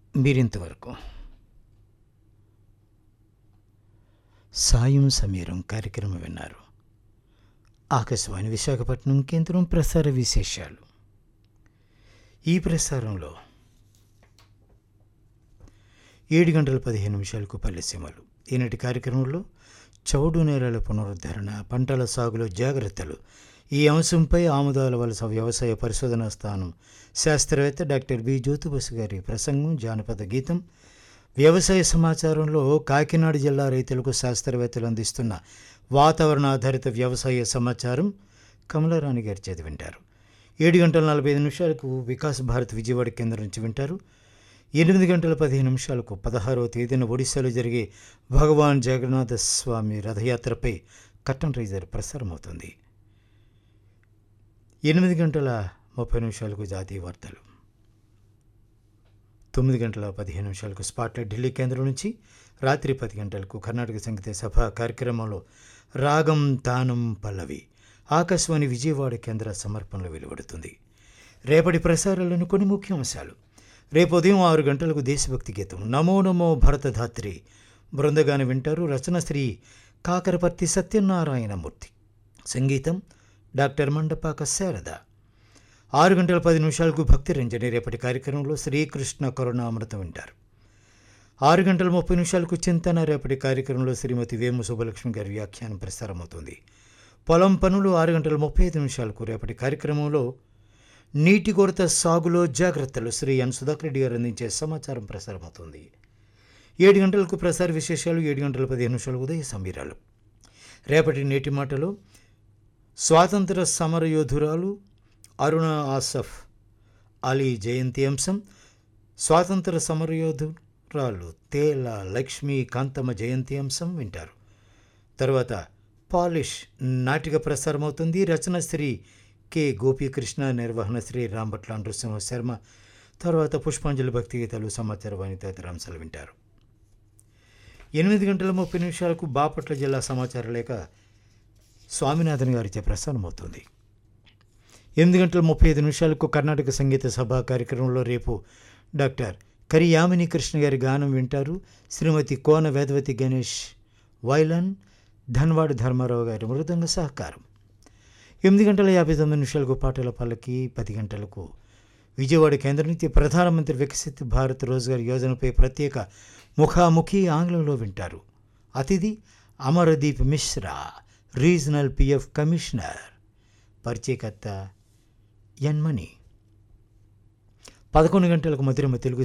మీరింతవరకు సాయం సమీరం కార్యక్రమం విన్నారు ఆకాశవాణి విశాఖపట్నం కేంద్రం ప్రసార విశేషాలు ఈ ప్రసారంలో ఏడు గంటల పదిహేను నిమిషాలకు పల్లెసీమలు ఈనాటి కార్యక్రమంలో చౌడు నేలల పునరుద్ధరణ పంటల సాగులో జాగ్రత్తలు ఈ అంశంపై ఆముదాల వలస వ్యవసాయ పరిశోధనా స్థానం శాస్త్రవేత్త డాక్టర్ బి జ్యోతిబసు గారి ప్రసంగం జానపద గీతం వ్యవసాయ సమాచారంలో కాకినాడ జిల్లా రైతులకు శాస్త్రవేత్తలు అందిస్తున్న వాతావరణ ఆధారిత వ్యవసాయ సమాచారం కమలారాణి గారి చేతి వింటారు ఏడు గంటల నలభై ఐదు నిమిషాలకు వికాస్ భారత్ విజయవాడ కేంద్రం నుంచి వింటారు ఎనిమిది గంటల పదిహేను నిమిషాలకు పదహారవ తేదీన ఒడిశాలో జరిగే భగవాన్ జగన్నాథ స్వామి రథయాత్రపై కట్టన్ రైజర్ ప్రసారమవుతుంది ఎనిమిది గంటల ముప్పై నిమిషాలకు జాతీయ వార్తలు తొమ్మిది గంటల పదిహేను నిమిషాలకు స్పాట్లైట్ ఢిల్లీ కేంద్రం నుంచి రాత్రి పది గంటలకు కర్ణాటక సంగీత సభ కార్యక్రమంలో రాగం తానం పల్లవి ఆకాశవాణి విజయవాడ కేంద్ర సమర్పణలో వెలువడుతుంది రేపటి ప్రసారాలను కొన్ని ముఖ్యాంశాలు రేపు ఉదయం ఆరు గంటలకు దేశభక్తి గీతం నమో నమో భరతధాత్రి బృందగానం వింటారు రచన శ్రీ కాకరపర్తి సత్యనారాయణమూర్తి సంగీతం డాక్టర్ మండపాక శారద ఆరు గంటల పది నిమిషాలకు భక్తి రంజని రేపటి కార్యక్రమంలో శ్రీకృష్ణ కరుణామృతం వింటారు ఆరు గంటల ముప్పై నిమిషాలకు చింతన రేపటి కార్యక్రమంలో శ్రీమతి వేము సుబ్బలక్ష్మి గారి వ్యాఖ్యానం ప్రసారమవుతుంది పొలం పనులు ఆరు గంటల ముప్పై ఐదు నిమిషాలకు రేపటి కార్యక్రమంలో నీటి కొరత సాగులో జాగ్రత్తలు శ్రీ ఎన్ సుధాకర్ రెడ్డి గారు అందించే సమాచారం ప్రసారమవుతుంది ఏడు గంటలకు ప్రసార విశేషాలు ఏడు గంటల పదిహేను నిమిషాలు ఉదయ సమీరాలు రేపటి నేటి మాటలో స్వాతంత్ర సమరయోధురాలు అరుణ ఆసఫ్ అలీ జయంతి అంశం స్వాతంత్ర సమరయోధురాలు తేల లక్ష్మీ కాంతమ్మ జయంతి అంశం వింటారు తర్వాత పాలిష్ నాటిక ప్రసారమవుతుంది రచన శ్రీ కె గోపీకృష్ణ నిర్వహణ శ్రీ రాంభట్ల నృసింహ శర్మ తర్వాత పుష్పాంజలి భక్తి గీతాలు సమాచార వాణి తదితర అంశాలు వింటారు ఎనిమిది గంటల ముప్పై నిమిషాలకు బాపట్ల జిల్లా సమాచార లేఖ స్వామినాథన్ గారిచే ప్రసారమవుతుంది ఎనిమిది గంటల ముప్పై ఐదు నిమిషాలకు కర్ణాటక సంగీత సభ కార్యక్రమంలో రేపు డాక్టర్ కరియామిని కృష్ణ గారి గానం వింటారు శ్రీమతి కోన వేదవతి గణేష్ వైలన్ ధన్వాడ్ ధర్మారావు గారి మృదంగ సహకారం ఎనిమిది గంటల యాభై తొమ్మిది నిమిషాలకు పాటల పల్లకి పది గంటలకు విజయవాడ కేంద్రం నుంచి ప్రధానమంత్రి వికసిత్ భారత్ రోజ్గార్ యోజనపై ప్రత్యేక ముఖాముఖి ఆంగ్లంలో వింటారు అతిథి Amardeep Mishra regional PF commissioner పరిచయకర్త ఎన్మణి పదకొండు గంటలకు మధురమ తెలుగు